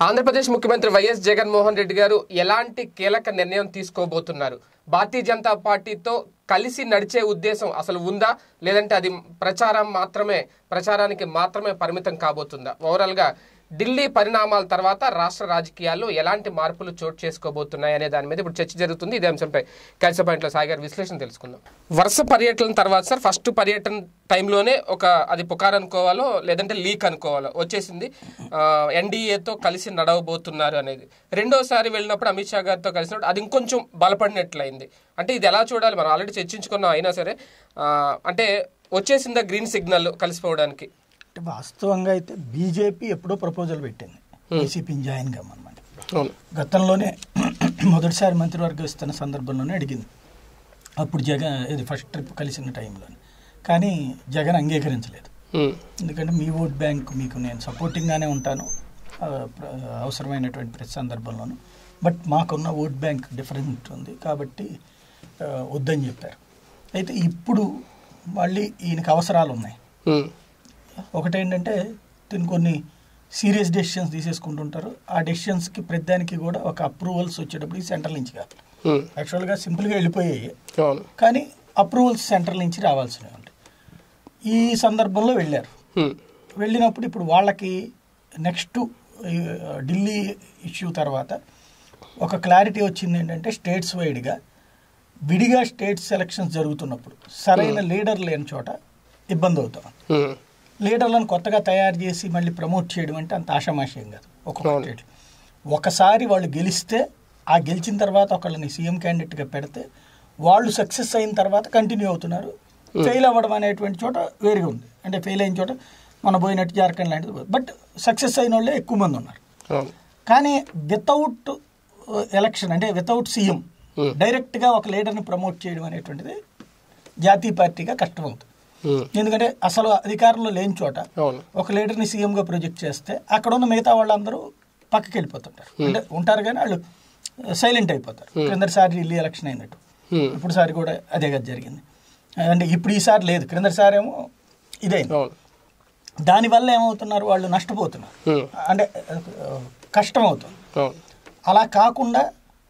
ఆంధ్రప్రదేశ్ ముఖ్యమంత్రి వైఎస్ జగన్మోహన్ రెడ్డి గారు ఎలాంటి కీలక నిర్ణయం తీసుకోబోతున్నారు భారతీయ జనతా పార్టీతో కలిసి నడిచే ఉద్దేశం అసలు ఉందా లేదంటే అది ప్రచారం మాత్రమే ప్రచారానికి మాత్రమే పరిమితం కాబోతుందా ఓవరాల్ గా ఢిల్లీ పరిణామాల తర్వాత రాష్ట్ర రాజకీయాల్లో ఎలాంటి మార్పులు చోటు చేసుకోబోతున్నాయి అనే దాని మీద ఇప్పుడు చర్చ జరుగుతుంది ఇదే అంశంపై క్యాన్సర్ పాయింట్లో సాయి గారి విశ్లేషణ తెలుసుకుందాం వరుస పర్యటన తర్వాత సార్ ఫస్ట్ పర్యటన టైంలోనే ఒక అది పుకార్ అనుకోవాలో లేదంటే లీక్ అనుకోవాలో వచ్చేసింది ఎన్డీఏతో కలిసి నడవబోతున్నారు అనేది రెండోసారి వెళ్ళినప్పుడు అమిత్ షా గారితో కలిసినప్పుడు అది ఇంకొంచెం బలపడినట్లయింది అంటే ఇది ఎలా చూడాలి మనం ఆల్రెడీ చర్చించుకున్నాం అయినా సరే ఆ, అంటే వచ్చేసిందా గ్రీన్ సిగ్నల్ కలిసిపోవడానికి అంటే వాస్తవంగా అయితే బీజేపీ ఎప్పుడో ప్రపోజల్ పెట్టింది వైసీపీని జాయిన్ కమ్మనమాట అవును గతంలోనే మొదటిసారి మంత్రివర్గం ఇస్తున్న సందర్భంలోనే అడిగింది అప్పుడు జగన్ ఇది ఫస్ట్ ట్రిప్ కలిసిన టైంలోనే కానీ జగన్ అంగీకరించలేదు ఉమ్, ఎందుకంటే మీ ఓట్ బ్యాంక్ మీకు నేను సపోర్టింగ్గానే ఉంటాను ఆ, ప్ర- అవసరమైనటువంటి ప్రతి సందర్భంలోనూ బట్ మాకున్న ఓట్ బ్యాంక్ డిఫరెంట్ ఉంది కాబట్టి ఆ, వద్దని చెప్పారు అయితే ఇప్పుడు మళ్ళీ ఈయనకి అవసరాలు ఉన్నాయి ఉమ్, ఒకటేంటంటే దీని కొన్ని సీరియస్ డెసిషన్స్ తీసేసుకుంటుంటారు ఆ డెసిషన్స్కి ప్రతిదానికి కూడా ఒక అప్రూవల్స్ వచ్చేటప్పుడు సెంట్రల్ నుంచి కాదు ఉమ్, యాక్చువల్గా సింపుల్గా వెళ్ళిపోయాయి అవును కానీ అప్రూవల్స్ సెంట్రల్ నుంచి రావాల్సినవి ఉంటాయి ఈ సందర్భంలో వెళ్ళారు ఉమ్, వెళ్ళినప్పుడు ఇప్పుడు వాళ్ళకి నెక్స్ట్ ఢిల్లీ ఇష్యూ తర్వాత ఒక క్లారిటీ వచ్చింది ఏంటంటే స్టేట్స్ వైడ్గా విడిగా స్టేట్ సెలక్షన్స్ జరుగుతున్నప్పుడు సరైన లీడర్ లేని చోట ఇబ్బంది అవుతాం ఉమ్, లీడర్లను కొత్తగా తయారు చేసి మళ్ళీ ప్రమోట్ చేయడం అంటే అంత ఆషామాషయం కాదు ఒక్కొక్క అవును. స్టేట్ ఒకసారి వాళ్ళు గెలిస్తే ఆ గెలిచిన తర్వాత ఒకళ్ళని సీఎం క్యాండిడేట్గా పెడితే వాళ్ళు సక్సెస్ అయిన తర్వాత కంటిన్యూ అవుతున్నారు ఫెయిల్ అవ్వడం అనేటువంటి చోట వేరుగా ఉంది అంటే ఫెయిల్ అయిన చోట మన పోయినట్టు జార్ఖండ్ లాంటిది బట్ సక్సెస్ అయిన వాళ్ళే ఎక్కువ మంది ఉన్నారు అవును కానీ వితౌట్ ఎలక్షన్ అంటే వితౌట్ సీఎం Hmm. డైరెక్ట్గా ఒక లీడర్ని ప్రమోట్ చేయడం అనేటువంటిది జాతీయ పార్టీగా కష్టమవుతుంది ఉమ్, ఎందుకంటే అసలు అధికారంలో లేని చోట అవును ఒక లీడర్ని సీఎంగా ప్రొజెక్ట్ చేస్తే అక్కడ ఉన్న మిగతా వాళ్ళందరూ పక్కకి వెళ్ళిపోతుంటారు అంటే ఉంటారు కానీ వాళ్ళు సైలెంట్ అయిపోతారు క్రిందటిసారి ఢిల్లీ ఎలక్షన్ అయినట్టు ఉమ్, ఇప్పుడు సారి కూడా అదే కదా జరిగింది అంటే ఇప్పుడు ఈసారి లేదు క్రిందటిసారి ఏమో ఇదైంది అవును దానివల్ల ఏమవుతున్నారు వాళ్ళు నష్టపోతున్నారు ఉమ్, అంటే ఆ, కష్టం అవుతుంది అవును అలా కాకుండా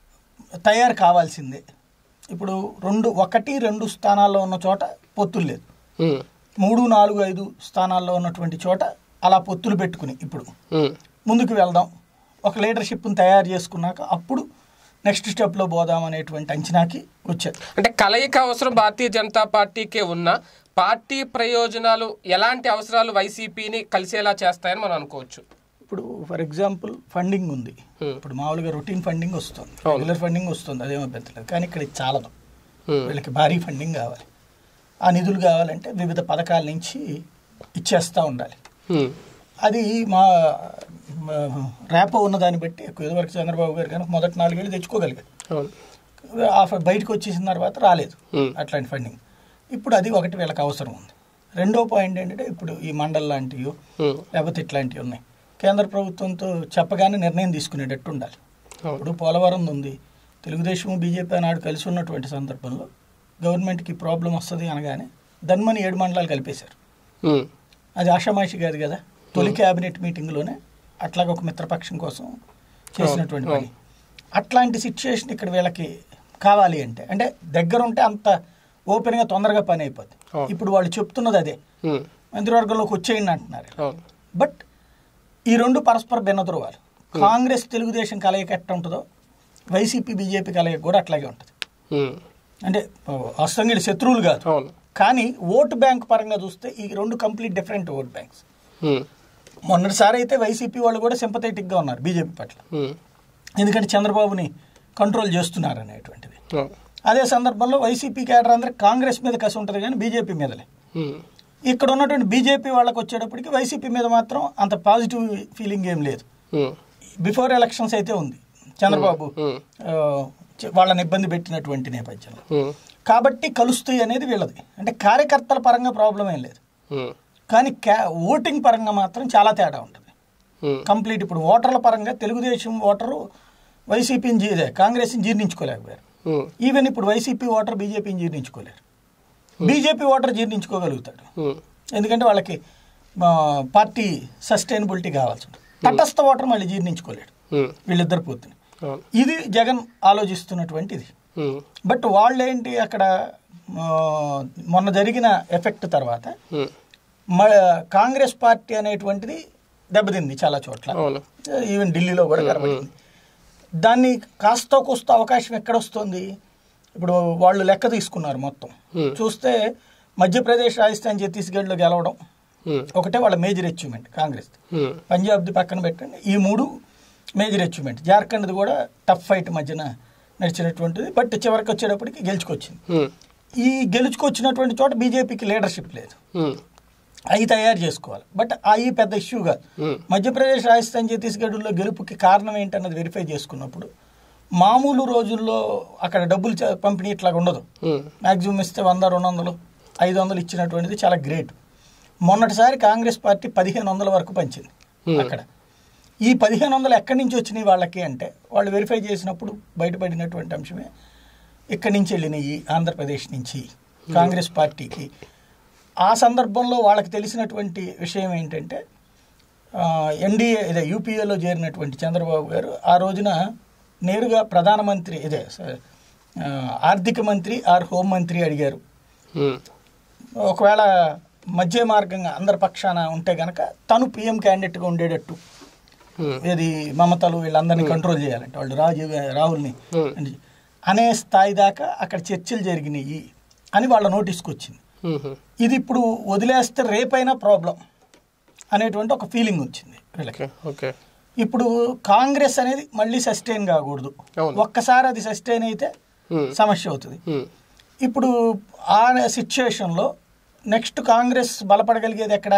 తయారు కావాల్సిందే ఇప్పుడు రెండు ఒకటి రెండు స్థానాల్లో ఉన్న చోట పొత్తులు లేదు ఉమ్, మూడు నాలుగు ఐదు స్థానాల్లో ఉన్నటువంటి చోట అలా పొత్తులు పెట్టుకుని ఇప్పుడు ఉమ్, ముందుకు వెళ్దాం ఒక లీడర్షిప్ని తయారు చేసుకున్నాక అప్పుడు నెక్స్ట్ స్టెప్లో పోదాం అనేటువంటి అంచనాకి వచ్చారు అంటే కలయిక అవసరం భారతీయ జనతా పార్టీకే ఉన్న పార్టీ ప్రయోజనాలు ఎలాంటి అవసరాలు వైసీపీని కలిసేలా చేస్తాయని మనం అనుకోవచ్చు ఇప్పుడు ఫర్ ఎగ్జాంపుల్ ఫండింగ్ ఉంది Hmm. ఇప్పుడు మామూలుగా రొటీన్ ఫండింగ్ వస్తుంది అవును. రెగ్యులర్ ఫండింగ్ వస్తుంది అదేమో పెద్దలేదు కానీ ఇక్కడ ఇది చాలదు ఉమ్, వీళ్ళకి భారీ ఫండింగ్ కావాలి ఆ నిధులు కావాలంటే వివిధ పథకాల నుంచి ఇచ్చేస్తూ ఉండాలి ఉమ్, అది మా మా ర్యాపో ఉన్న దాన్ని బట్టి ఎక్కువ ఇదివరకు చంద్రబాబు గారు కనుక మొదటి నాలుగేళ్ళు తెచ్చుకోగలిగారు అవును ఆ ఫ- బయటకు వచ్చేసిన తర్వాత రాలేదు ఉమ్, అట్లాంటి ఫండింగ్ ఇప్పుడు అది ఒకటి వీళ్ళకి అవసరం ఉంది రెండో పాయింట్ ఏంటంటే ఇప్పుడు ఈ మండల్ లాంటివి ఉమ్, లేకపోతే ఇట్లాంటివి ఉన్నాయి కేంద్ర ప్రభుత్వంతో చెప్పగానే నిర్ణయం తీసుకునేటట్టు ఉండాలి అవును ఇప్పుడు పోలవరం ఉంది తెలుగుదేశం బీజేపీ నాడు కలిసి ఉన్నటువంటి సందర్భంలో గవర్నమెంట్కి ప్రాబ్లం వస్తుంది అనగానే ధన్మని ఏడు మండలాలు కలిపేశారు ఉమ్, అది ఆషామాషి కాదు కదా తొలి క్యాబినెట్ మీటింగ్లోనే అట్లాగే ఒక మిత్రపక్షం కోసం చేసినటువంటి పని అట్లాంటి సిచ్యుయేషన్ ఇక్కడ వీళ్ళకి కావాలి అంటే అంటే దగ్గర ఉంటే అంత ఓపెన్గా తొందరగా పని అయిపోద్ది అవును. ఇప్పుడు వాళ్ళు చెప్తున్నది అదే ఉమ్, మంత్రివర్గంలోకి వచ్చేయండి అంటున్నారు అవును బట్ ఈ రెండు పరస్పర భిన్నధృవాలు కాంగ్రెస్ తెలుగుదేశం కలయిక ఎట్ట ఉంటుందో వైసీపీ బీజేపీ కలయిక కూడా అట్లాగే ఉంటుంది ఉమ్, అంటే అస్తంగిడి శత్రువులు కాదు అవును కానీ ఓటు బ్యాంక్ పరంగా చూస్తే ఈ రెండు complete different vote banks um, మొన్నటిసారి అయితే వైసీపీ వాళ్ళు కూడా సింపథెటిక్గా ఉన్నారు బీజేపీ పట్ల ఉమ్, ఎందుకంటే చంద్రబాబుని కంట్రోల్ చేస్తున్నారు అనేటువంటిది అవును అదే సందర్భంలో వైసీపీ క్యాడర్ అందరూ కాంగ్రెస్ మీద కసి ఉంటుంది కానీ బీజేపీ మీదలే ఉమ్, ఇక్కడ ఉన్నటువంటి బీజేపీ వాళ్ళకి వచ్చేటప్పటికి వైసీపీ మీద మాత్రం అంత పాజిటివ్ ఫీలింగ్ ఏం లేదు ఉమ్, బిఫోర్ ఎలక్షన్స్ అయితే ఉంది చంద్రబాబు ఉమ్, ఆ, చ- వాళ్ళని ఇబ్బంది పెట్టినటువంటి నేపథ్యంలో ఉమ్, కాబట్టి కలుస్తాయి అనేది వీళ్ళది అంటే కార్యకర్తల పరంగా ప్రాబ్లం ఏం లేదు ఉమ్, కానీ క్యా ఓటింగ్ పరంగా మాత్రం చాలా తేడా ఉంటుంది ఉమ్, కంప్లీట్ ఇప్పుడు ఓటర్ల పరంగా తెలుగుదేశం ఓటరు వైసీపీని జీ ఇదే కాంగ్రెస్ని జీర్ణించుకోలేకపోయారు ఉమ్, ఈవెన్ ఇప్పుడు వైసీపీ ఓటర్ బీజేపీని జీర్ణించుకోలేరు బీజేపీ ఓటర్ జీర్ణించుకోగలుగుతాడు ఉమ్, ఎందుకంటే వాళ్ళకి ఆ, పార్టీ సస్టైనబిలిటీ కావాల్సి ఉంటుంది తటస్థ ఓటర్ మళ్ళీ జీర్ణించుకోలేడు ఉమ్, వీళ్ళిద్దరు పోతుంది అవును ఇది జగన్ ఆలోచిస్తున్నటువంటిది ఉమ్, బట్ వాళ్ళేంటి అక్కడ ఆ, మొన్న జరిగిన ఎఫెక్ట్ తర్వాత ఉమ్, మ- కాంగ్రెస్ పార్టీ అనేటువంటిది దెబ్బతింది చాలా చోట్ల అవును ఈవెన్ ఢిల్లీలో కూడా కనబడింది దాన్ని కాస్త కూస్త అవకాశం ఎక్కడొస్తుంది ఇప్పుడు వాళ్ళు లెక్క తీసుకున్నారు మొత్తం Hmm. చూస్తే మధ్యప్రదేశ్ రాజస్థాన్ ఛత్తీస్గఢ్లో గెలవడం ఉమ్, ఒకటే వాళ్ళ మేజర్ అచీవ్మెంట్ కాంగ్రెస్ ఉమ్, పంజాబ్ది పక్కన పెట్టండి ఈ మూడు మేజర్ అచీవ్మెంట్ జార్ఖండ్ది కూడా టఫ్ ఫైట్ మధ్యన నడిచినటువంటిది బట్ చివరికి వచ్చేటప్పటికి గెలుచుకొచ్చింది ఉమ్, ఈ గెలుచుకొచ్చినటువంటి చోట బీజేపీకి లీడర్షిప్ లేదు ఉమ్, అవి తయారు చేసుకోవాలి బట్ అవి పెద్ద ఇష్యూ కాదు ఉమ్, మధ్యప్రదేశ్ రాజస్థాన్ ఛత్తీస్గఢ్లో గెలుపుకి కారణం ఏంటన్నది వెరిఫై చేసుకున్నప్పుడు మామూలు రోజుల్లో అక్కడ డబ్బులు చ- పంపిణీ ఇట్లా ఉండదు ఉమ్, మ్యాక్సిమం ఇస్తే వంద రెండు వందలు ఐదు వందలు ఇచ్చినటువంటిది చాలా గ్రేట్ మొన్నటిసారి కాంగ్రెస్ పార్టీ పదిహేను వందల వరకు పంచింది Hmm. అక్కడ ఈ పదిహేను వందలు ఎక్కడి నుంచి వచ్చినాయి వాళ్ళకి అంటే వాళ్ళు వెరిఫై చేసినప్పుడు బయటపడినటువంటి అంశమే ఇక్కడి నుంచి వెళ్ళినాయి ఆంధ్రప్రదేశ్ నుంచి కాంగ్రెస్ పార్టీకి ఆ సందర్భంలో వాళ్ళకి తెలిసినటువంటి విషయం ఏంటంటే ఎన్డీఏ ఇదే యూపీఏలో చేరినటువంటి చంద్రబాబు గారు ఆ రోజున నేరుగా ప్రధానమంత్రి ఇదే స- ఆ, ఆర్థిక మంత్రి ఆర్ హోంమంత్రి అడిగారు ఉమ్, ఒకవేళ మధ్య మార్గంగా అందరి పక్షాన ఉంటే గనక తను పిఎం క్యాండిడేట్గా ఉండేటట్టు ఉమ్, ఇది మమతలు వీళ్ళందరినీ కంట్రోల్ చేయాలంటే వాళ్ళు రాజీవ్ రాహుల్ని Hmm. అని అనే స్థాయి దాకా అక్కడ చర్చలు జరిగినాయి అని వాళ్ళ నోటీస్కి వచ్చింది ఉమ్, ఇది ఇప్పుడు వదిలేస్తే రేపైనా ప్రాబ్లం అనేటువంటి ఒక ఫీలింగ్ వచ్చింది వీళ్ళకి ఓకే ఓకే ఇప్పుడు కాంగ్రెస్ అనేది మళ్ళీ సస్టైన్ కాకూడదు అవును. ఒక్కసారి అది సస్టైన్ అయితే ఉమ్, సమస్య అవుతుంది ఉమ్, ఇప్పుడు ఆ సిచ్యుయేషన్లో నెక్స్ట్ కాంగ్రెస్ బలపడగలిగేది ఎక్కడ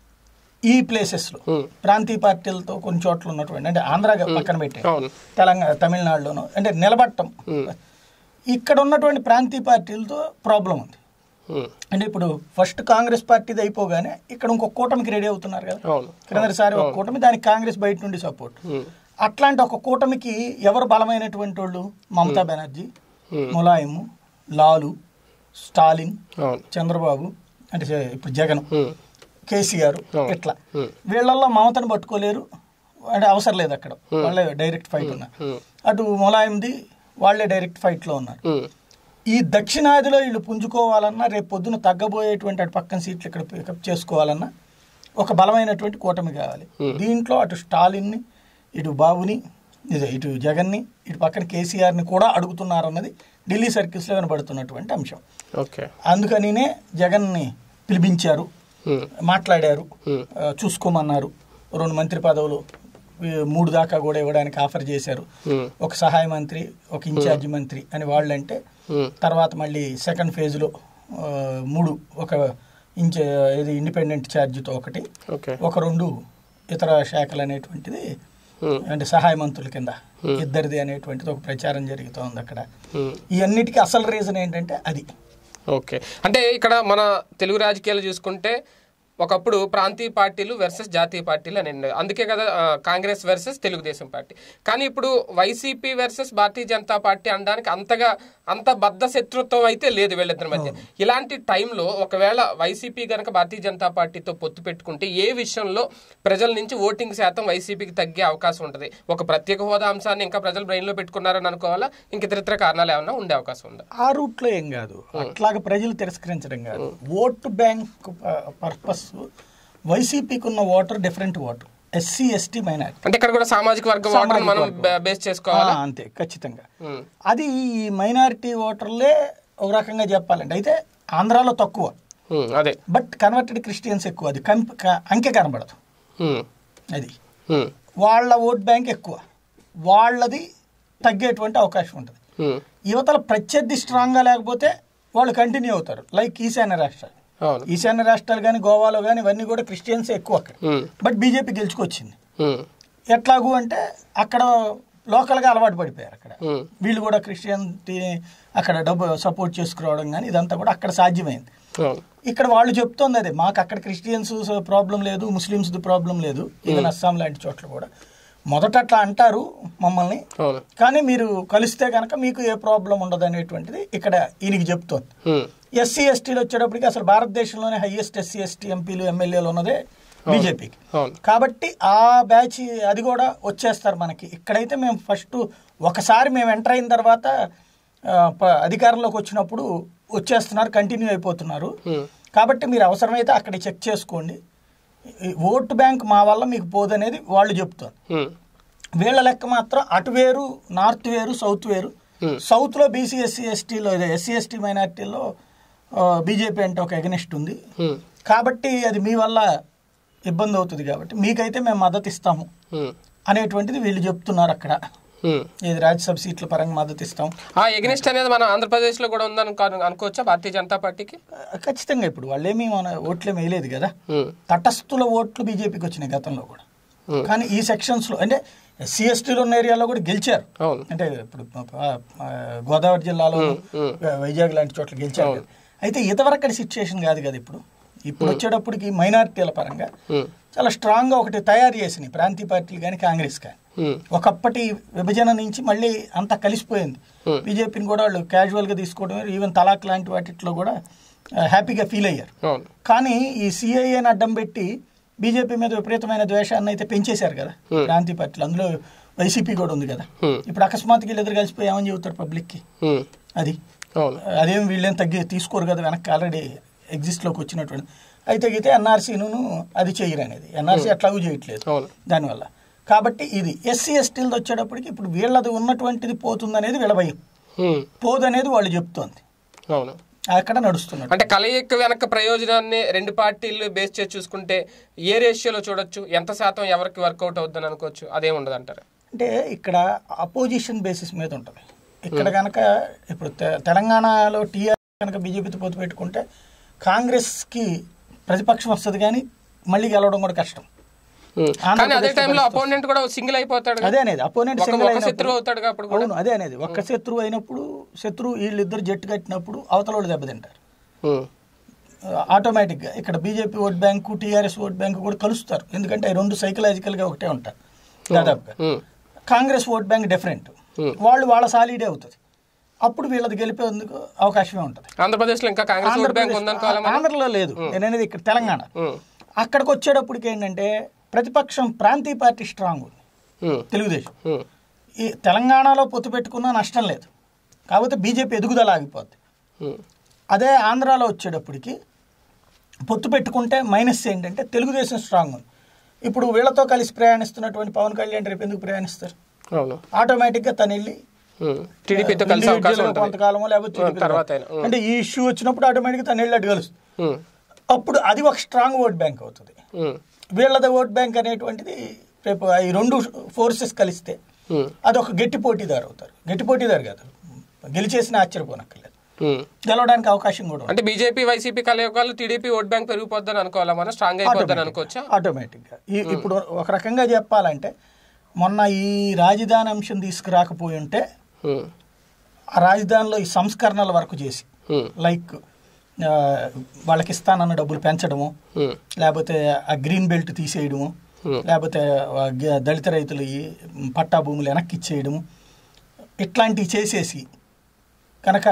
ఈ ప్లేసెస్లో ఉమ్, ప్రాంతీయ పార్టీలతో కొన్ని చోట్ల ఉన్నటువంటి అంటే ఆంధ్ర పక్కన పెట్టే అవును తెలంగాణ తమిళనాడులోను అంటే నిలబట్టం ఉమ్, ఇక్కడ ఉన్నటువంటి ప్రాంతీయ పార్టీలతో ప్రాబ్లం ఉంది ఉమ్, అంటే ఇప్పుడు ఫస్ట్ కాంగ్రెస్ పార్టీది అయిపోగానే ఇక్కడ ఇంకొక కూటమికి రెడీ అవుతున్నారు కదా అవును క్రిందటిసారి ఒక కూటమి దానికి కాంగ్రెస్ బయట నుండి సపోర్ట్ ఉమ్, అట్లాంటి ఒక కూటమికి ఎవరు బలమైనటువంటి వాళ్ళు మమతా బెనర్జీ ఉమ్, ములాయము లాలు స్టాలిన్ అవును చంద్రబాబు అంటే చే- ఇప్పుడు జగన్ ఉమ్, కేసీఆర్ అవును. ఇట్లా ఉమ్, వీళ్ళల్లో మమతను పట్టుకోలేరు అంటే అవసరం లేదు అక్కడ వాళ్ళే డైరెక్ట్ ఫైట్ ఉన్నారు ఉమ్, అటు ములాయంది వాళ్ళే డైరెక్ట్ ఫైట్లో ఉన్నారు ఉమ్, ఈ దక్షిణాదిలో వీళ్ళు పుంజుకోవాలన్నా రేపు పొద్దున తగ్గబోయేటువంటి అటు పక్కన సీట్లు ఇక్కడ పికప్ చేసుకోవాలన్నా ఒక బలమైనటువంటి కూటమి కావాలి దీంట్లో అటు స్టాలిన్ని ఇటు బాబుని ఇదే ఇటు జగన్ని ఇటు పక్కన కేసీఆర్ని కూడా అడుగుతున్నారన్నది ఢిల్లీ సర్కిల్స్లో వినబడుతున్నటువంటి అంశం ఓకే అందుకనినే జగన్ని పిలిపించారు ఉమ్, మాట్లాడారు ఉమ్, ఆ, చూసుకోమన్నారు రెండు మంత్రి పదవులు ఈ మూడు దాకా కూడా ఇవ్వడానికి ఆఫర్ చేశారు ఉమ్, ఒక సహాయ మంత్రి ఒక ఇన్ఛార్జి మంత్రి అని వాళ్ళంటే ఉమ్, తర్వాత మళ్ళీ సెకండ్ ఫేజ్లో ఆ, మూడు ఒక ఇంచ ఇది ఇండిపెండెంట్ ఛార్జ్తో ఒకటి ఓకే ఒక రెండు ఇతర శాఖలు అనేటువంటిది ఉమ్, అంటే సహాయ మంత్రుల కింద ఇద్దరిది అనేటువంటిది ఒక ప్రచారం జరుగుతోంది అక్కడ ఉమ్. ఈ అన్నిటికీ అసలు రీజన్ ఏంటంటే అది ఓకే అంటే ఇక్కడ మన తెలుగు రాజకీయాలు చూసుకుంటే ఒకప్పుడు ప్రాంతీయ పార్టీలు వర్సెస్ జాతీయ పార్టీలు అని ఉండేవి. అందుకే కదా ఆ, కాంగ్రెస్ వర్సెస్ తెలుగుదేశం పార్టీ కానీ ఇప్పుడు YCP versus Bharatiya Janata party అనడానికి అంతగా అంత బద్ధ శత్రుత్వం అయితే లేదు వీళ్ళిద్దరి మధ్య ఇలాంటి టైంలో ఒకవేళ వైసీపీ గనక భారతీయ జనతా పార్టీతో పొత్తు పెట్టుకుంటే ఏ విషయంలో ప్రజల నుంచి ఓటింగ్ శాతం వైసీపీకి తగ్గే అవకాశం ఉంటుంది ఒక ప్రత్యేక హోదా అంశాన్ని ఇంకా ప్రజలు బ్రెయిన్లో పెట్టుకున్నారని అనుకోవాలా ఇంక ఇతరితర కారణాలు ఏమైనా ఉండే అవకాశం ఉందా ఆ రూట్లో ఏం కాదు అట్లాగా ప్రజలు తిరస్కరించడం కాదు ఓటు బ్యాంక్ పర్పస్ వైసీపీకి ఉన్న voter different voter SC ST minority అంటే ఇక్కడ కూడా సామాజిక వర్గం ఓటర్ని మనం బే- బేస్ చేసుకోవాలా అంతే ఖచ్చితంగా ఉమ్, అది ఈ మైనారిటీ ఓటర్లే ఒక రకంగా చెప్పాలండి అయితే ఆంధ్రాలో తక్కువ ఉమ్, అదే బట్ కన్వర్టెడ్ క్రిస్టియన్స్ ఎక్కువ అది కంప్ క- అంకె కనబడదు ఉమ్, అది ఉమ్, వాళ్ళ ఓట్ బ్యాంక్ ఎక్కువ వాళ్ళది తగ్గేటువంటి అవకాశం ఉంటుంది ఉమ్, యువతల ప్రత్యర్థి స్ట్రాంగ్గా లేకపోతే వాళ్ళు కంటిన్యూ అవుతారు లైక్ ఈశాన్య రాష్ట్రాలు అవును ఈశాన్య రాష్ట్రాలు కానీ గోవాలో కానీ ఇవన్నీ కూడా క్రిస్టియన్స్ ఎక్కువ అక్కడ ఉమ్, బట్ బీజేపీ గెలుచుకొచ్చింది ఉమ్, ఎట్లాగూ అంటే అక్కడ లోకల్గా అలవాటు పడిపోయారు అక్కడ ఉమ్, వీళ్ళు కూడా క్రిస్టియన్టీ అక్కడ డబ్బు సపోర్ట్ చేసుకురావడం కానీ ఇదంతా కూడా అక్కడ సాధ్యమైంది అవును ఇక్కడ వాళ్ళు చెప్తోంది అదే మాకు అక్కడ క్రిస్టియన్స్ ప్రాబ్లం లేదు ముస్లిమ్స్ది ప్రాబ్లం లేదు ఈవెన్ అస్సాం లాంటి చోట్ల కూడా మొదట అట్లా అంటారు మమ్మల్ని అవును కానీ మీరు కలిస్తే కనుక మీకు ఏ ప్రాబ్లం ఉండదు అనేటువంటిది ఇక్కడ ఈయనకి చెప్తోంది ఉమ్, ఎస్సీ ఎస్టీలు వచ్చేటప్పటికి అసలు భారతదేశంలోనే హైయెస్ట్ ఎస్సీ ఎస్టీ ఎంపీలు ఎమ్మెల్యేలు ఉన్నదే బీజేపీకి అవును కాబట్టి ఆ బ్యాచ్ అది కూడా వచ్చేస్తారు మనకి ఇక్కడైతే మేము ఫస్ట్ ఒకసారి మేము ఎంటర్ అయిన తర్వాత ఆ, ప- అధికారంలోకి వచ్చినప్పుడు వచ్చేస్తున్నారు కంటిన్యూ అయిపోతున్నారు ఉమ్, కాబట్టి మీరు అవసరమైతే అక్కడ చెక్ చేసుకోండి ఈ ఓటు బ్యాంక్ మా వల్ల మీకు పోదనేది వాళ్ళు చెప్తారు ఉమ్, వీళ్ళ లెక్క మాత్రం అటు వేరు నార్త్ వేరు సౌత్ వేరు Hmm. సౌత్లో బీసీ ఎస్సీ ఎస్టీలో ఎస్సీ ఎస్టీ మైనార్టీలో బీజేపీ అంటే ఒక ఎగనిస్ట్ ఉంది ఉమ్, కాబట్టి అది మీ వల్ల ఇబ్బంది అవుతుంది కాబట్టి మీకైతే మేము మద్దతు ఇస్తాము ఉమ్, అనేటువంటిది వీళ్ళు చెప్తున్నారు అక్కడ ఉమ్. ఇది రాజ్యసభ సీట్ల పరంగా మద్దతు ఇస్తాం ఆ ఎగ్నిస్ట్ అనేది మన ఆంధ్రప్రదేశ్ లో కూడా ఉందని అను- అనుకోవచ్చా భారతీయ జనతా పార్టీకి ఆ, ఖచ్చితంగా ఇప్పుడు వాళ్ళేమీ మన ఓట్లేమి వేయలేదు కదా ఉమ్, తటస్థుల ఓట్లు బీజేపీకి వచ్చినాయి గతంలో కూడా ఉమ్, కానీ ఈ సెక్షన్స్లో అంటే ఎస్సీ ఎస్టీలో ఉన్న ఏరియాలో కూడా గెలిచారు అవును అంటే ఇప్పుడు ఆ, ఆ, గోదావరి జిల్లాలో ఉమ్. వైజాగ్ లాంటి చోట్ల గెలిచారు కదా. అయితే ఇంతవరకు సిచ్యుయేషన్ కాదు కదా ఇప్పుడు ఇప్పుడు వచ్చేటప్పటికి మైనారిటీల పరంగా ఉమ్, చాలా స్ట్రాంగ్గా ఒకటి తయారు చేసినాయి ప్రాంతీయ పార్టీలు కానీ కాంగ్రెస్ కానీ ఉమ్, ఒకప్పటి విభజన నుంచి మళ్ళీ అంతా కలిసిపోయింది Hmm. బీజేపీని కూడా వాళ్ళు క్యాజువల్గా తీసుకోవడం ఈవెన్ తలాక్ లాంటి వాటిట్లో కూడా ఆ, హ్యాపీగా ఫీల్ అయ్యారు అవును కానీ ఈ సిఐఏని అడ్డం పెట్టి బీజేపీ మీద విపరీతమైన ద్వేషాన్ని అయితే పెంచేశారు కదా Hmm. ప్రాంతీయ పార్టీలు అందులో వైసీపీ కూడా ఉంది కదా Hmm. ఇప్పుడు అకస్మాత్తుగా వీళ్ళు ఎదురు కలిసిపోయి ఏమని చెబుతారు పబ్లిక్కి ఉమ్, అది అవును అదేం వీళ్ళేం తగ్గి తీసుకోరు కదా వెనక్కి ఆల్రెడీ ఎగ్జిస్ట్లోకి వచ్చినటువంటి అయితే అయితే ఎన్ఆర్సీను అది చేయరు అనేది ఎన్ఆర్సీ ఎట్లాగూ చేయట్లేదు అవును దానివల్ల కాబట్టి ఇది ఎస్సీ ఎస్టీలది వచ్చేటప్పటికి ఇప్పుడు వీళ్ళది ఉన్నటువంటిది పోతుందనేది వీళ్ళ భయం ఉమ్, పోదనేది వాళ్ళు చెప్తోంది అవును అక్కడ నడుస్తున్నట్టు అంటే కలయిక వెనక ప్రయోజనాన్ని రెండు పార్టీలు బేస్ చేసి చూసుకుంటే ఏ రేషియోలో చూడొచ్చు ఎంత శాతం ఎవరికి వర్కౌట్ అవుతుందని అనుకోవచ్చు అదేం ఉండదు అంటారు అంటే ఇక్కడ అపోజిషన్ బేసిస్ మీద ఉంటుంది ఇక్కడ కనుక ఇప్పుడు తె- తెలంగాణలో టీఆర్ కనుక బీజేపీతో పొత్తు పెట్టుకుంటే కాంగ్రెస్కి ప్రతిపక్షం వస్తుంది కానీ మళ్ళీ గెలవడం కూడా కష్టం ఉమ్, కానీ అదే ఆంధ్రప్రదేశ్లో టైంలో పరిస్థితి అపోనెంట్ కూడా సింగిల్ అయిపోతాడు కదా. అదే అనేది అపోనెంట్ ఒక- సింగిల్ ఒక శత్రువు అవుతాడు అప్పుడు కూడా అవును అదే అనేది ఒక్క శత్రువు అయినప్పుడు శత్రువు వీళ్ళిద్దరు జట్టు కట్టినప్పుడు అవతల వాళ్ళు దెబ్బతింటారు ఉమ్, ఆటోమేటిక్గా ఇక్కడ BJP vote bank TRS vote bank కూడా కలుస్తారు ఎందుకంటే ఈ రెండు సైకలాజికల్గా ఒకటే ఉంటారు దాదాపుగా um, Congress vote bank different Hmm. వాళ్ళు వాళ్ళ సాలీడే అవుతుంది అప్పుడు వీళ్ళది గెలిపేందుకు అవకాశమే ఉంటుంది ఆంధ్రప్రదేశ్ లో ఇంకా కాంగ్రెస్ ఓట్ బ్యాంక్ ఉందనుకోవాలి మనం ఆంధ్రలో లేదు నేను అనేది ఇక్కడ తెలంగాణ ఉమ్, అక్కడికి వచ్చేటప్పటికి ఏంటంటే ప్రతిపక్షం ప్రాంతీయ పార్టీ స్ట్రాంగ్ ఉంది ఉమ్, తెలుగుదేశం ఉమ్, ఈ తెలంగాణలో పొత్తు పెట్టుకున్నా నష్టం లేదు కాకపోతే బీజేపీ ఎదుగుదల ఆగిపోద్ది ఉమ్, అదే ఆంధ్రాలో వచ్చేటప్పటికి పొత్తు పెట్టుకుంటే మైనస్ ఏంటంటే తెలుగుదేశం స్ట్రాంగ్ ఉంది ఇప్పుడు వీళ్ళతో కలిసి ప్రయాణిస్తున్నటువంటి పవన్ కళ్యాణ్ రేపు ఎందుకు ప్రయాణిస్తారు అవును ఆటోమేటిక్గా తను వెళ్ళి ఉమ్, టీడీపీతో కలిసే అవకాశం ఇండివిజువల్గా ఉంటుంది కొంతకాలమో లేకపోతే ఆ, టీడీపీ తర్వాత అయినా. ఉమ్. అంటే ఈ ఇష్యూ వచ్చినప్పుడు ఆటోమేటిక్గా తను వెళ్ళి అటు కలుస్తుంది ఉమ్, అప్పుడు అది ఒక స్ట్రాంగ్ ఓట్ బ్యాంక్ అవుతుంది ఉమ్, వీళ్ళది ఓట్ బ్యాంక్ అనేటువంటిది రేపు ఈ రెండు ఫోర్సెస్ కలిస్తే ఉమ్, అది ఒక గట్టి పోటీదారు అవుతారు గట్టి పోటీదారు కాదు గెలిచేసిన ఆశ్చర్యపోనక్కర్లేదు ఉమ్. గెలవడానికి అవకాశం కూడా ఉంది అంటే బీజేపీ వైసీపీ కలయికలు టీడీపీ ఓట్ బ్యాంక్ పెరిగిపోద్దని అనుకోవాలా మనం స్ట్రాంగ్ అయిపోద్దని అనుకోవచ్చా ఆటోమేటిక్గా ఈ- ఇప్పుడు ఒక రకంగా చెప్పాలంటే మొన్న ఈ రాజధాని అంశం తీసుకురాకపోయి ఉంటే ఉమ్, ఆ రాజధానిలో ఈ సంస్కరణల వరకు చేసి ఉమ్, లైక్ ఆ, వాళ్ళకి ఇస్తానన్న డబ్బులు పెంచడము ఉమ్, లేకపోతే ఆ గ్రీన్ బెల్ట్ తీసేయడము Hmm. లేకపోతే ఆ గ- దళిత రైతులు ఈ పట్టా భూములు వెనక్కి ఇచ్చేయడము ఇట్లాంటివి చేసేసి కనుక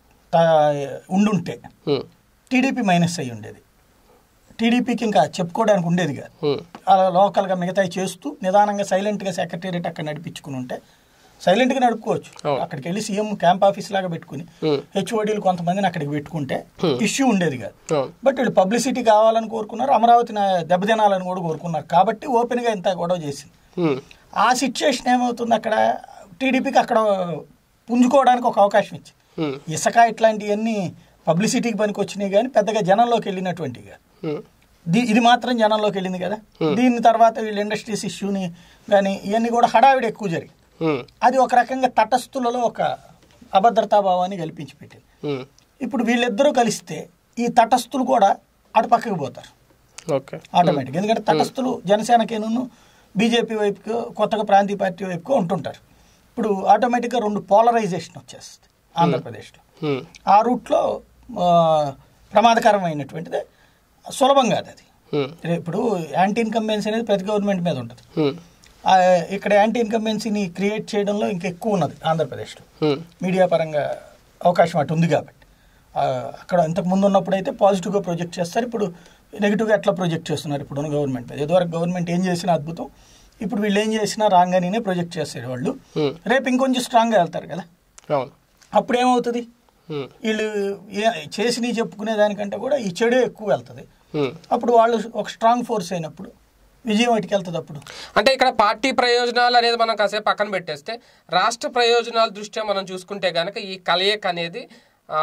తా- ఉండుంటే ఉమ్, టీడీపీ మైనస్ అయ్యి ఉండేది టీడీపీకి ఇంకా చెప్పుకోవడానికి ఉండేది కాదు ఉమ్, అలా లోకల్గా మిగతాయి చేస్తూ నిదానంగా సైలెంట్గా సెక్రటేరియట్ అక్కడ నడిపించుకుని ఉంటే సైలెంట్గా నడుపుకోవచ్చు అవును. అక్కడికి వెళ్ళి సీఎం క్యాంప్ ఆఫీస్ లాగా పెట్టుకుని ఉమ్, హెచ్ఓడీలు కొంతమందిని అక్కడికి పెట్టుకుంటే Hmm. ఇష్యూ ఉండేది కాదు అవును బట్ వీళ్ళు పబ్లిసిటీ కావాలని కోరుకున్నారు అమరావతిని దెబ్బతినాలని కూడా కోరుకున్నారు కాబట్టి ఓపెన్గా ఇంత గొడవ చేసింది ఉమ్, ఆ సిచ్యుయేషన్ ఏమవుతుంది అక్కడ టీడీపీకి అక్కడ పుంజుకోవడానికి ఒక అవకాశం ఇచ్చింది ఉమ్, ఇసుక ఇట్లాంటివన్నీ పబ్లిసిటీకి పనికి వచ్చినాయి కానీ పెద్దగా జనంలోకి వెళ్ళినటువంటివి కాదు ఉమ్, దీ ఇది మాత్రం జనంలోకి వెళ్ళింది కదా దీని తర్వాత వీళ్ళు ఇండస్ట్రీస్ ఇష్యూని కానీ ఇవన్నీ కూడా హడావిడి ఎక్కువ జరిగింది ఉమ్, అది ఒక రకంగా తటస్థులలో ఒక అభద్రతా భావాన్ని కల్పించి పెట్టింది ఉమ్, ఇప్పుడు వీళ్ళిద్దరూ కలిస్తే ఈ తటస్థులు కూడా అటు పక్కకి పోతారు ఓకే ఆటోమేటిక్ ఎందుకంటే తటస్థులు జనసేనకేను బీజేపీ వైపుకు కొత్తగా ప్రాంతీయ పార్టీ వైపుకు ఉంటుంటారు ఇప్పుడు ఆటోమేటిక్గా రెండు పోలరైజేషన్ వచ్చేస్తుంది ఆంధ్రప్రదేశ్లో ఉమ్, ఆ రూట్లో ఆ, ప్రమాదకరమైనటువంటిది సులభం కాదు అది ఉమ్, ఇప్పుడు యాంటీ ఇన్కంబెన్సీ అనేది ప్రతి గవర్నమెంట్ మీద ఉంటుంది ఉమ్, ఆ, ఇక్కడ యాంటీ ఇన్కంబెన్సీని క్రియేట్ చేయడంలో ఇంకా ఎక్కువ ఉన్నది ఆంధ్రప్రదేశ్లో ఉమ్, మీడియా పరంగా అవకాశం అటు ఉంది కాబట్టి ఆ, అక్కడ ఇంతకు ముందు ఉన్నప్పుడు అయితే పాజిటివ్గా ప్రొజెక్ట్ చేస్తారు ఇప్పుడు నెగిటివ్గా ఎట్లా ప్రొజెక్ట్ చేస్తున్నారు ఇప్పుడు ఉన్న గవర్నమెంట్ మీద ఇదివరకు గవర్నమెంట్ ఏం చేసినా అద్భుతం ఇప్పుడు వీళ్ళు ఏం చేసినా రాగానే ప్రొజెక్ట్ చేస్తారు వాళ్ళు ఉమ్, రేపు ఇంకొంచెం స్ట్రాంగ్గా వెళ్తారు కదా అవును అప్పుడు ఏమవుతుంది ఉమ్, వీళ్ళు ఏ- చేసినవి చెప్పుకునే దానికంటే కూడా ఈ చెడే ఎక్కువ వెళ్తుంది ఉమ్. అప్పుడు వాళ్ళు ఒక స్ట్రాంగ్ ఫోర్స్ అయినప్పుడు విజయం వాటికి వెళ్తుంది అప్పుడు అంటే ఇక్కడ పార్టీ ప్రయోజనాలు అనేది మనం కాసేపు పక్కన పెట్టేస్తే రాష్ట్ర ప్రయోజనాల దృష్ట్యా మనం చూసుకుంటే గనక ఈ కలయిక అనేది ఆ,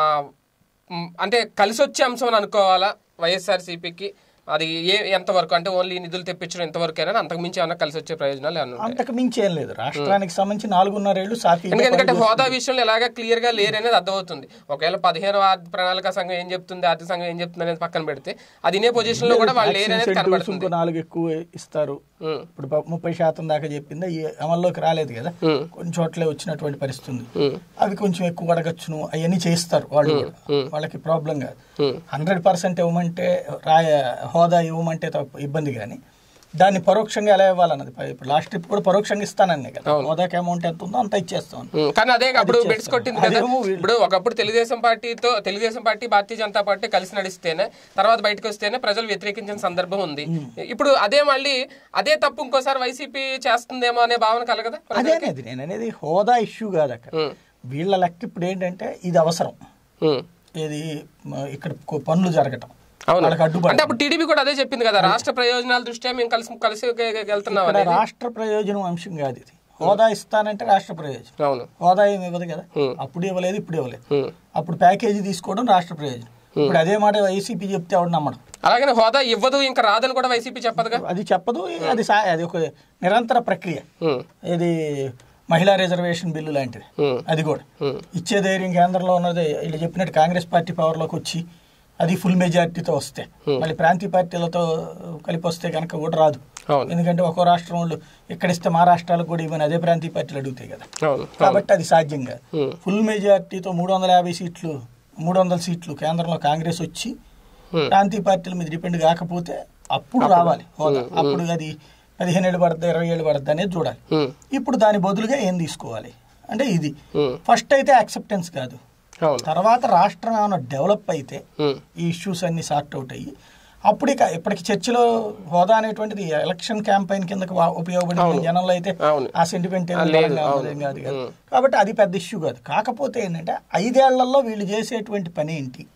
మ్, అంటే కలిసి వచ్చే అంశం అని అనుకోవాలా వైఎస్ఆర్సీపీకి అది ఏ ఎంతవరకు అంటే ఓన్లీ నిధులు తెప్పించడం ఎంతవరకైనా అంతకుమించి ఏమైనా కలిసి వచ్చే ప్రయోజనాలు ఏమైనా ఉంటాయి అంతకు మించి ఏం లేదు రాష్ట్రానికి సంబంధించి నాలుగున్నరేళ్లు సాఫీ ఎందుకంటే హోదా విషయంలో ఎలాగ క్లియర్ గా లేరు అనేది అర్థమవుతుంది ఒకవేళ పదిహేను ఆర్థిక ప్రణాళిక సంఘం ఏం చెప్తుంది ఆర్థిక సంఘం ఏం చెప్తుంది అనేది పక్కన పెడితే అది ఇనే పొజిషన్ లో కూడా వాళ్ళు లేరు అనేది కనబడుతుంది ఇంకో నాలుగు ఎక్కువ ఇస్తారు ఉమ్, ఇప్పుడు ప- ముప్పై శాతం దాకా చెప్పింది ఈ అమల్లోకి రాలేదు కదా ఉమ్, కొన్ని చోట్లే వచ్చినటువంటి పరిస్థితి ఉంది ఉమ్, అవి కొంచెం ఎక్కువ అడగచ్చును అవన్నీ చేయిస్తారు వాళ్ళు కూడా వాళ్ళకి ప్రాబ్లం కాదు ఉమ్, హండ్రెడ్ పర్సెంట్ ఇవ్వమంటే రాయ హోదా ఇవ్వమంటే తప్ప ఇబ్బంది కానీ దాన్ని పరోక్షంగా ఎలా ఇవ్వాలన్నది ప- ఇప్పుడు లాస్ట్ ట్రిప్ కూడా పరోక్షంగా ఇస్తానన్నే కదా హోదాకి అమౌంట్ ఎంత ఉందో అంత ఇచ్చేస్తాం ఉమ్, కానీ అదే అప్పుడు బెడ్స్ కొట్టింది కదా అదేమో వీళ్ళు- ఇప్పుడు ఒకప్పుడు తెలుగుదేశం పార్టీతో తెలుగుదేశం పార్టీ భారతీయ జనతా పార్టీ కలిసి నడిస్తేనే తర్వాత బయటకు వస్తేనే ప్రజలు వ్యతిరేకించిన సందర్భం ఉంది ఇప్పుడు అదే మళ్ళీ అదే తప్పు ఇంకోసారి వైసీపీ చేస్తుందేమో అనే భావన కలగదా అదే అనేది నేను అనేది హోదా ఇష్యూ కాదు అక్కడ ఉమ్, వీళ్ళ లెక్క ఇప్పుడు ఏంటంటే ఇది అవసరం ఉమ్. ఇది మ- ఇక్కడ కొ- పనులు జరగటం అవును వాళ్ళకి అడ్డుపడి అంటే అప్పుడు టీడీపీ కూడా అదే చెప్పింది కదా రాష్ట్ర ప్రయోజనాల దృష్ట్యా మేము కలిసి కలిసి వెళ్తున్నాం ఇక్కడ అనేది రాష్ట్ర ప్రయోజనం అంశం కాదు ఇది హోదా ఇస్తానంటే రాష్ట్ర ప్రయోజనం అవును హోదా ఏమి ఇవ్వదు కదా Hmm. అప్పుడు ఇవ్వలేదు ఇప్పుడు ఇవ్వలేదు ఉమ్. అప్పుడు ప్యాకేజీ తీసుకోవడం రాష్ట్ర ప్రయోజనం ఇప్పుడు అదే మాట వైసీపీ చెప్తే ఆవిడ నమ్మడం అలాగనే హోదా ఇవ్వదు ఇంకా రాదని కూడా వైసీపీ చెప్పదుగా అది చెప్పదు అది సా- అది ఒక నిరంతర ప్రక్రియ ఉమ్, ఇది మహిళా రిజర్వేషన్ బిల్లు లాంటిది ఉమ్, అది కూడా ఉమ్, ఇచ్చే ధైర్యం కేంద్రంలో ఉన్నది వీళ్ళు చెప్పినట్టు కాంగ్రెస్ పార్టీ పవర్లోకి వచ్చి అది ఫుల్ మెజారిటీతో వస్తే మళ్ళీ ప్రాంతీయ పార్టీలతో కలిపి వస్తే కనుక కూడా రాదు అవును ఎందుకంటే ఒక్కో రాష్ట్రం వాళ్ళు ఇక్కడిస్తే మా రాష్ట్రాలకు కూడా ఇవ్వని అదే ప్రాంతీయ పార్టీలు అడుగుతాయి కదా అవును కాబట్టి అది సాధ్యం కాదు ఉమ్, ఫుల్ మెజారిటీతో మూడు వందల యాభై సీట్లు మూడు వందల సీట్లు కేంద్రంలో కాంగ్రెస్ వచ్చి ఉమ్, ప్రాంతీయ పార్టీల మీద డిపెండ్ కాకపోతే అప్పుడు రావాలి హోదా అప్పుడు అది పదిహేను ఏళ్ళు పడుతుంది ఇరవై ఏళ్ళు పడుతుంది అనేది చూడాలి ఉమ్, ఇప్పుడు దాని బదులుగా ఏం తీసుకోవాలి అంటే ఇది ఉమ్, ఫస్ట్ అయితే యాక్సెప్టెన్స్ కాదు అవును తర్వాత రాష్ట్రం ఏమైనా డెవలప్ అయితే ఉమ్, ఈ ఇష్యూస్ అన్ని సార్ట్ అవుట్ అయ్యి అప్పుడు ఇక ఇప్పటికి చర్చిలో హోదా అనేటువంటిది ఎలక్షన్ క్యాంపెయిన్ కిందకి వా- ఉపయోగపడింది జనంలో అయితే అవును ఆ సెంటిమెంట్ ఏం లేదు, బలంగా అవును. ఉన్నదేం కాదు కదా ఉమ్. కాబట్టి అది పెద్ద ఇష్యూ కాదు కాకపోతే ఏంటంటే ఐదేళ్లలో వీళ్ళు చేసేటువంటి పని ఏంటి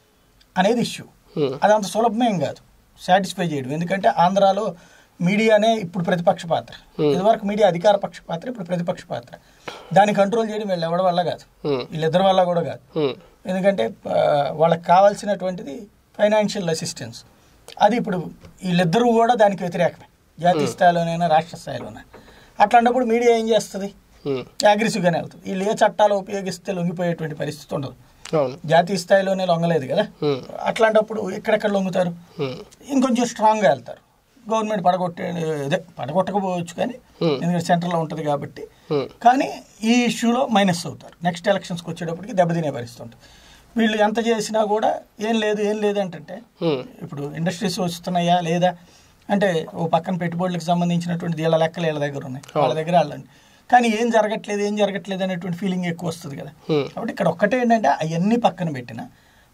అనేది ఇష్యూ ఉమ్, అది అంత సులభమేం కాదు సాటిస్ఫై చేయడం ఎందుకంటే ఆంధ్రాలో మీడియానే ఇప్పుడు ప్రతిపక్ష పాత్ర ఇదివరకు మీడియా అధికార పక్ష పాత్ర ఇప్పుడు ప్రతిపక్ష పాత్ర దాన్ని కంట్రోల్ చేయడం వీళ్ళు ఎవరి వల్ల కాదు ఉమ్, వీళ్ళిద్దరి వల్ల కూడా కాదు ఉమ్, ఎందుకంటే ఆ, వాళ్ళకి కావాల్సినటువంటిది ఫైనాన్షియల్ అసిస్టెన్స్ అది ఇప్పుడు వీళ్ళిద్దరూ కూడా దానికి వ్యతిరేకమే జాతీయ స్థాయిలోనైనా రాష్ట్ర స్థాయిలోనైనా అట్లాంటప్పుడు మీడియా ఏం చేస్తుంది ఉమ్, అగ్రెసివ్గానే వెళ్తుంది వీళ్ళు ఏ చట్టాలు ఉపయోగిస్తే లొంగిపోయేటువంటి పరిస్థితి ఉండదు అవును జాతీయ స్థాయిలోనే లొంగలేదు కదా ఉమ్, అట్లాంటప్పుడు ఎక్కడెక్కడ లొంగుతారు ఉమ్, ఇంకొంచెం స్ట్రాంగ్గా వెళ్తారు గవర్నమెంట్ పడగొట్టే అదే పడగొట్టకపోవచ్చు కానీ Hmm. ఎందుకంటే సెంటర్లో ఉంటుంది కాబట్టి ఉమ్, కానీ ఈ ఇష్యూలో మైనస్ అవుతారు నెక్స్ట్ ఎలక్షన్స్కి వచ్చేటప్పటికి దెబ్బతినే పరిస్థితి ఉంటుంది వీళ్ళు ఎంత చేసినా కూడా ఏం లేదు ఏం లేదు అంటే ఉమ్, ఇప్పుడు ఇండస్ట్రీస్ వస్తున్నాయా లేదా అంటే ఓ పక్కన పెట్టుబడులకు సంబంధించినటువంటి వీళ్ళ లెక్కలు వీళ్ళ దగ్గర ఉన్నాయి వాళ్ళ దగ్గర వాళ్ళండి కానీ ఏం జరగట్లేదు ఏం జరగట్లేదు అనేటువంటి ఫీలింగ్ ఎక్కువ వస్తుంది కదా ఉమ్, కాబట్టి ఇక్కడ ఒక్కటే ఏంటంటే అవన్నీ పక్కన పెట్టిన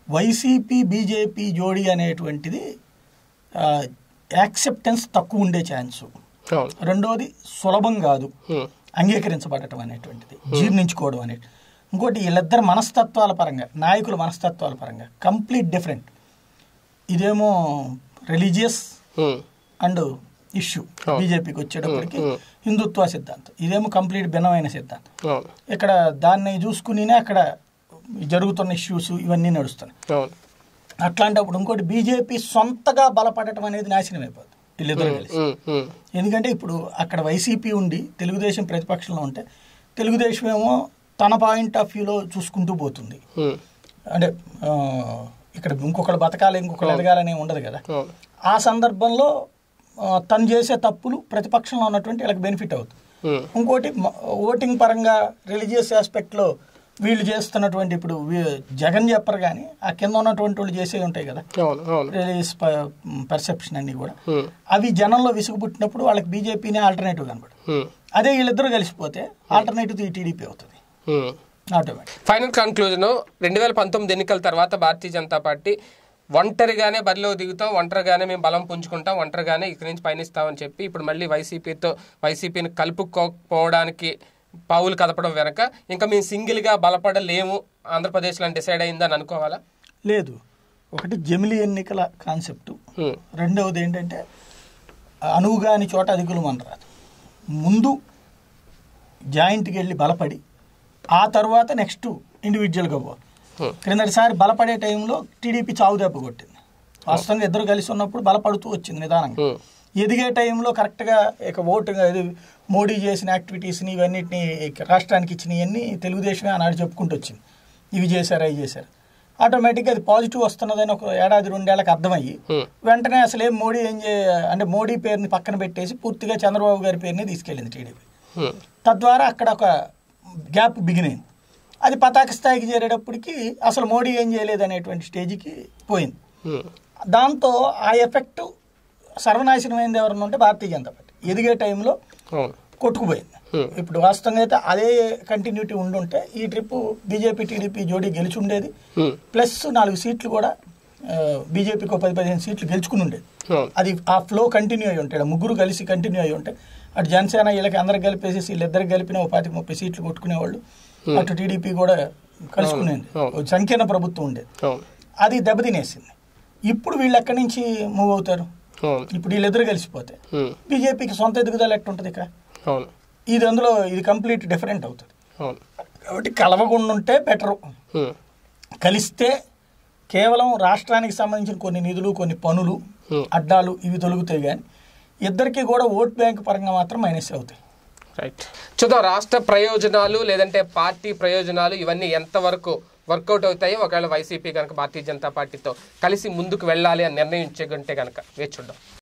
వైసీపీ బీజేపీ జోడీ అనేటువంటిది యాక్సెప్టెన్స్ తక్కువ ఉండే ఛాన్సు అవును రెండోది సులభం కాదు ఉమ్, అంగీకరించబడటం అనేటువంటిది జీర్ణించుకోవడం అనేది ఇంకోటి వీళ్ళిద్దరు మనస్తత్వాల పరంగా నాయకుల మనస్తత్వాల పరంగా కంప్లీట్ డిఫరెంట్ ఇదేమో రిలీజియస్ ఉమ్, అండ్ ఇష్యూ అవును. బీజేపీకి వచ్చేటప్పటికి ఉమ్, హిందుత్వ సిద్ధాంతం ఇదేమో కంప్లీట్ భిన్నమైన సిద్ధాంతం అవును ఇక్కడ దాన్ని చూసుకునినే అక్కడ జరుగుతున్న ఇష్యూస్ ఇవన్నీ నడుస్తున్నాయి అవును అట్లాంటప్పుడు ఇంకోటి బీజేపీ సొంతగా బలపడటం అనేది నాశనం అయిపోతుంది వీళ్ళిద్దరు కలిసి ఉమ్, ఉమ్, ఎందుకంటే ఇప్పుడు అక్కడ వైసీపీ ఉండి తెలుగుదేశం ప్రతిపక్షంలో ఉంటే తెలుగుదేశం ఏమో తన పాయింట్ ఆఫ్ వ్యూలో చూసుకుంటూ పోతుంది ఉమ్, అంటే ఆ, ఇక్కడ ఇంకొకరు బతకాలి ఇంకొకరు ఎదగాలని ఉండదు కదా అవును ఆ సందర్భంలో ఆ, తను చేసే తప్పులు ప్రతిపక్షంలో ఉన్నటువంటి వీళ్ళకి బెనిఫిట్ అవుతుంది ఉమ్, ఇంకోటి మ- ఓటింగ్ పరంగా రిలీజియస్ ఆస్పెక్ట్లో వీళ్ళు చేస్తున్నటువంటి ఇప్పుడు వీ- జగన్ చెప్పరు కానీ ఆ కింద ఉన్నటువంటి వాళ్ళు చేసే ఉంటాయి కదా అవును అవును రిలీజియస్ పర్సెప్షన్ అన్ని కూడా ఉమ్, అవి జనంలో విసుగు పుట్టినప్పుడు వాళ్ళకి బీజేపీనే ఆల్టర్నేటివ్ కనబడు ఉమ్, అదే వీళ్ళిద్దరూ కలిసిపోతే ఆల్టర్నేటివ్ ఈ టీడీపీ అవుతుంది ఉమ్, ఆటోమేటిక్ ఫైనల్ కన్క్లూజన్ రెండు వేల పంతొమ్మిది ఎన్నికల తర్వాత భారతీయ జనతా పార్టీ ఒంటరిగానే బరిలో దిగుతాం ఒంటరిగానే మేము బలం పుంజుకుంటాం ఒంటరిగానే ఇక్కడి నుంచి పయనిస్తామని చెప్పి ఇప్పుడు మళ్ళీ వైసీపీతో వైసీపీని కలుపుకోకపోవడానికి పావులు కదపడం వెనక ఇంకా మేము సింగిల్గా బలపడలేము ఆంధ్రప్రదేశ్లో అని డిసైడ్ అయిందని అనుకోవాలా లేదు ఒకటి జమిలి ఎన్నికల కాన్సెప్టు హ్మ్. రెండవది ఏంటంటే అనువుగాని చోట అధికులు మనరాదు ముందు జాయింట్కి వెళ్ళి బలపడి ఆ తర్వాత నెక్స్ట్ ఇండివిజువల్గా పో Hmm. క్రిందటిసారి బలపడే టైంలో టీడీపీ చావు దెబ్బ కొట్టింది వాస్తవంగా ఇద్దరు కలిసి ఉన్నప్పుడు బలపడుతూ వచ్చింది నిదానంగా హ్మ్. ఎదిగే టైంలో కరెక్ట్గా ఇక ఓటు ఇది మోడీ చేసిన యాక్టివిటీస్ని ఇవన్నిటిని ఇక రాష్ట్రానికి ఇచ్చినవన్నీ తెలుగుదేశమే ఆనాడు చెప్పుకుంటూ వచ్చింది ఇవి చేశారు అవి చేశారు ఆటోమేటిక్గా అది పాజిటివ్ వస్తున్నదని ఒక ఏడాది రెండేళ్లకు అర్థమయ్యి హ్మ్. వెంటనే అసలు ఏం మోడీ ఏం చే అంటే మోడీ పేరుని పక్కన పెట్టేసి పూర్తిగా చంద్రబాబు గారి పేరుని తీసుకెళ్ళింది టీడీపీ హ్మ్. తద్వారా అక్కడ ఒక గ్యాప్ బిగినైంది అది పతాక స్థాయికి చేరేటప్పటికి అసలు మోడీ ఏం చేయలేదు అనేటువంటి స్టేజ్కి పోయింది హ్మ్. దాంతో ఆ ఎఫెక్ట్ సర్వనాశనమైంది ఎవరన్నా ఉంటే భారతీయ జనతా పార్టీ ఎదిగే టైంలో అవును కొట్టుకుపోయింది Hmm. ఇప్పుడు వాస్తవంగా అయితే అదే కంటిన్యూటీ ఉండుంటే ఈ ట్రిప్ బీజేపీ టీడీపీ జోడీ గెలిచి ఉండేది హ్మ్. ప్లస్ నాలుగు సీట్లు కూడా బీజేపీకి ఒక పది పదిహేను సీట్లు గెలుచుకుని ఉండేది అవును అది ఆ ఫ్లో కంటిన్యూ అయి ఉంటాయి ముగ్గురు కలిసి కంటిన్యూ అయి ఉంటాయి అటు జనసేన వీళ్ళకి అందరికి కలిపేసి వీళ్ళిద్దరికి కలిపిన ఒక పాతిక ముప్పై సీట్లు కొట్టుకునేవాళ్ళు అటు టీడీపీ కూడా కలుసుకునేది అవును. ఒక సంకీర్ణ ప్రభుత్వం ఉండేది అవును అది దెబ్బతినేసింది ఇప్పుడు వీళ్ళు ఎక్కడి నుంచి మూవ్ అవుతారు అవును ఇప్పుడు వీళ్ళిద్దరు కలిసిపోతే హ్మ్. బీజేపీకి సొంత ఎదుగుదల ఎట్టుంటుంది ఇక అవును ఇది అందులో ఇది కంప్లీట్ డిఫరెంట్ అవుతుంది అవును కాబట్టి కలవకుండా ఉంటే బెటరు హ్మ్. కలిస్తే కేవలం రాష్ట్రానికి సంబంధించిన కొన్ని నిధులు కొన్ని పనులు Hmm. అడ్డాలు ఇవి తొలుగుతాయి కానీ ఇద్దరికి కూడా ఓట్ బ్యాంక్ పరంగా మాత్రం మైనస్ అవుతాయి రైట్ చూద్దాం రాష్ట్ర ప్రయోజనాలు లేదంటే పార్టీ ప్రయోజనాలు ఇవన్నీ ఎంతవరకు వర్కౌట్ అవుతాయో ఒకవేళ వైసీపీ కనుక భారతీయ జనతా పార్టీతో కలిసి ముందుకు వెళ్ళాలి అని నిర్ణయించుకుంటే కనుక వేచి చూద్దాం